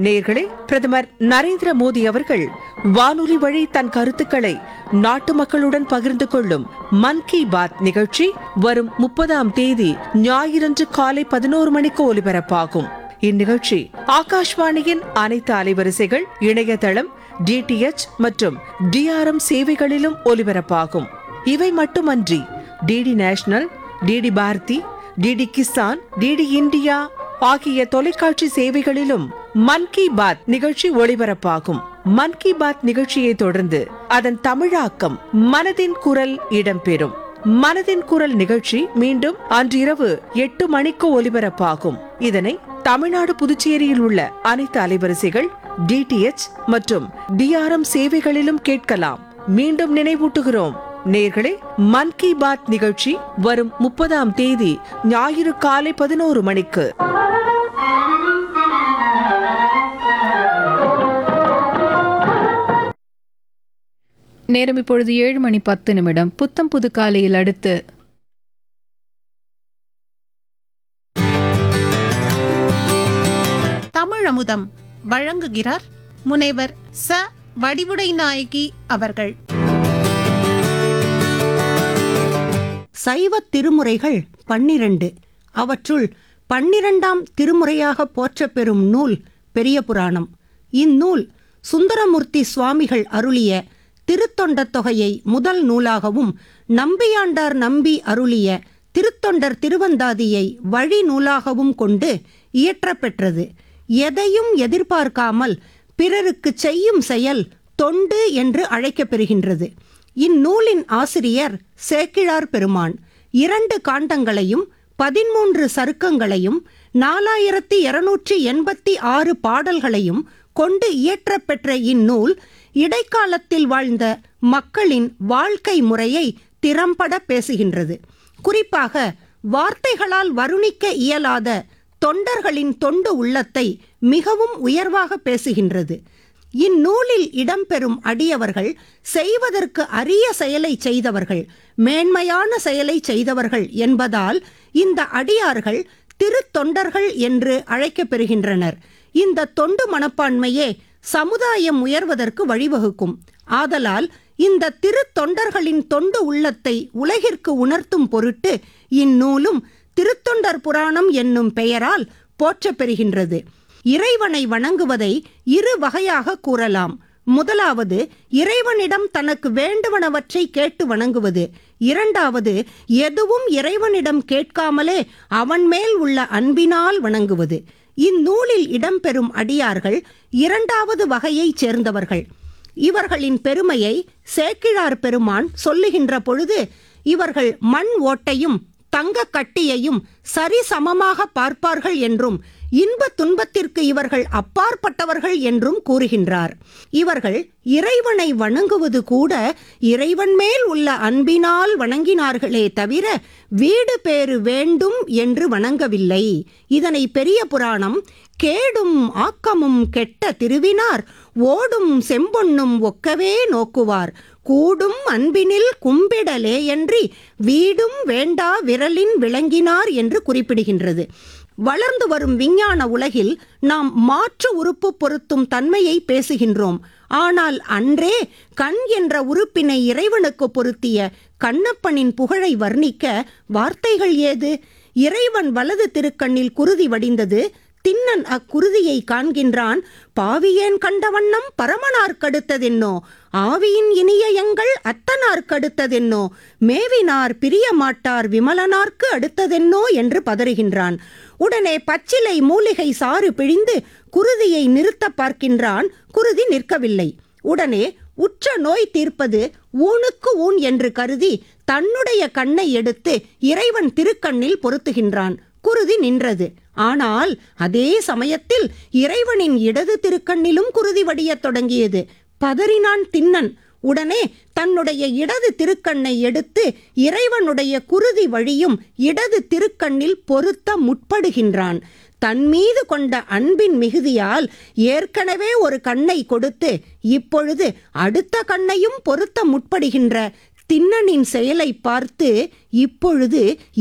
நேர்களே பிரதமர் நரேந்திர மோடி அவர்கள் வானொலி வழி தன் கருத்துக்களை நாட்டு மக்களுடன் பகிர்ந்து கொள்ளும் மன் கி பாத் நிகழ்ச்சி வரும் முப்பதாம் தேதி ஞாயிறன்று காலை பதினோரு மணிக்கு ஒலிபரப்பாகும் இந்நிகழ்ச்சி ஆகாஷ்வாணியின் அனைத்து அலைவரிசைகள் இணையதளம் டிடிஎச் மற்றும் டிஆர்எம் சேவைகளிலும் ஒலிபரப்பாகும் இவை மட்டுமன்றி DD National DD Bharati DD Kisan DD India ஆகிய தொலைக்காட்சி சேவைகளிலும் மன் கி பாத் நிகழ்ச்சி ஒளிபரப்பாகும் மன் கி பாத் நிகழ்ச்சியை தொடர்ந்து அதன் தமிழாக்கம் மனதின் குரல் இடம்பெறும் மனதின் குரல் நிகழ்ச்சி மீண்டும் அன்றிரவு எட்டு மணிக்கு ஒலிபரப்பாகும் இதனை தமிழ்நாடு புதுச்சேரியில் உள்ள அனைத்து அலைவரிசைகள் டிடிஎச் மற்றும் டிஆர்எம் சேவைகளிலும் கேட்கலாம் மீண்டும் நினைவூட்டுகிறோம் நேர்களே மன் கி பாத் நிகழ்ச்சி வரும் முப்பதாம் தேதி ஞாயிறு காலை பதினோரு மணிக்கு நேரம் இப்பொழுது ஏழு மணி பத்து நிமிடம் புத்தம் புது காலையில் அடுத்து தமிழமுதம் வழங்குகிறார் முனைவர் ச வடிவுடை நாயகி அவர்கள் சைவ திருமுறைகள் பன்னிரண்டு அவற்றுள் பன்னிரண்டாம் திருமுறையாக போற்றப்பெறும் நூல் பெரிய புராணம் இந்நூல் சுந்தரமூர்த்தி சுவாமிகள் அருளிய திருத்தொண்டத் தொகையை முதல் நூலாகவும் நம்பியாண்டார் நம்பி அருளிய திருத்தொண்டர் திருவந்தாதியை வழி நூலாகவும் கொண்டு இயற்றப்பெற்றது எதையும் எதிர்பார்க்காமல் பிறருக்கு செய்யும் செயல் தொண்டு என்று அழைக்கப்பெறுகின்றது இந்நூலின் ஆசிரியர் சேக்கிழார் பெருமான் இரண்டு காண்டங்களையும் பதிமூன்று சருக்கங்களையும் நாலாயிரத்தி இருநூற்றி எண்பத்தி ஆறு பாடல்களையும் கொண்டு இயற்றப்பெற்ற இந்நூல் இடைக்காலத்தில் வாழ்ந்த மக்களின் வாழ்க்கை முறையை திறம்பட பேசுகின்றது குறிப்பாக வார்த்தைகளால் வருணிக்க இயலாத தொண்டர்களின் தொண்டு உள்ளத்தை மிகவும் உயர்வாக பேசுகின்றது இந்நூலில் இடம்பெறும் அடியவர்கள் செய்வதற்கு அரிய செயலை செய்தவர்கள் மேன்மையான செயலை செய்தவர்கள் என்பதால் இந்த அடியார்கள் திருத்தொண்டர்கள் என்று அழைக்கப்பெறுகின்றனர் இந்த தொண்டு மனப்பான்மையே சமுதாயம் உயர்வதற்கு வழிவகுக்கும் ஆதலால் இந்த திருத்தொண்டர்களின் தொண்டு உள்ளத்தை உலகிற்கு உணர்த்தும் பொருட்டு இந்நூலும் திருத்தொண்டர் புராணம் என்னும் பெயரால் போற்றப்பெறுகின்றது இறைவனை வணங்குவதை இரு வகையாக கூறலாம் முதலாவது இறைவனிடம் தனக்கு வேண்டுவனவற்றை கேட்டு வணங்குவது இரண்டாவது எதுவும் இறைவனிடம் கேட்காமலே அவன் மேல் உள்ள அன்பினால் வணங்குவது இந்நூலில் இடம்பெறும் அடியார்கள் இரண்டாவது வகையைச் சேர்ந்தவர்கள் இவர்களின் பெருமையை சேக்கிழார் பெருமான் சொல்லுகின்ற பொழுது இவர்கள் மண் ஓட்டையும் தங்க கட்டியையும் சரிசமமாக பார்ப்பார்கள் என்றும் இன்ப துன்பத்திற்கு இவர்கள் அப்பாற்பட்டவர்கள் என்றும் கூறுகின்றார் இவர்கள் இறைவனை வணங்குவது கூட இறைவன் மேல் உள்ள அன்பினால் வணங்கினார்களே தவிர வீடு பேறு வேண்டும் என்று வணங்கவில்லை இதனை பெரிய புராணம் கேடும் ஆக்கமும் கெட்ட திருவினார் ஓடும் செம்பொன்னும் ஒக்கவே நோக்குவார் கூடும் அன்பினில் கும்பிடலே என்றி வீடும் வேண்டா விரலின் விளங்கினார் என்று குறிப்பிடுகின்றது வளர்ந்து வரும் விஞ்ஞான உலகில் நாம் மாற்று உறுப்பு பொருத்தும் தன்மையை பேசுகின்றோம் ஆனால் அன்றே கண் என்ற உறுப்பினை இறைவனுக்கு பொருத்திய கண்ணப்பனின் புகழை வர்ணிக்க வார்த்தைகள் ஏது இறைவன் வலது திருக்கண்ணில் குருதி வடிந்தது திண்ணன் அக்குருதியை காண்கின்றான் பாவியேன் கண்ட வண்ணம் பரமனார்க்கடுத்ததென்னோ ஆவியின் இனிய எங்கள் அத்தனார்க்கடுத்ததென்னோ மேவினார் பிரியமாட்டார் விமலனார்க்கு அடுத்ததென்னோ என்று பதறுகின்றான் உடனே பச்சிலை மூலிகை சாறு பிழிந்து குருதியை நிறுத்த பார்க்கின்றான் குருதி நிற்கவில்லை உடனே உற்ற நோய் தீர்ப்பது ஊனுக்கு ஊன் என்று கருதி தன்னுடைய கண்ணை எடுத்து இறைவன் திருக்கண்ணில் பொருத்துகின்றான் குருதி நின்றது ஆனால் அதே சமயத்தில் இறைவனின் இடது திருக்கண்ணிலும் குருதி வடியத் தொடங்கியது பதறினான் திண்ணன் உடனே தன்னுடைய இடது திருக்கண்ணை எடுத்து இறைவனுடைய குருதி வழியும் இடது திருக்கண்ணில் பொருத்த முற்படுகின்றான் தன் மீது கொண்ட அன்பின் மிகுதியால் ஏற்கனவே ஒரு கண்ணை கொடுத்து இப்பொழுது அடுத்த கண்ணையும் பொருத்த முற்படுகின்ற திண்ணனின் செயலை பார்த்து இப்பொழுது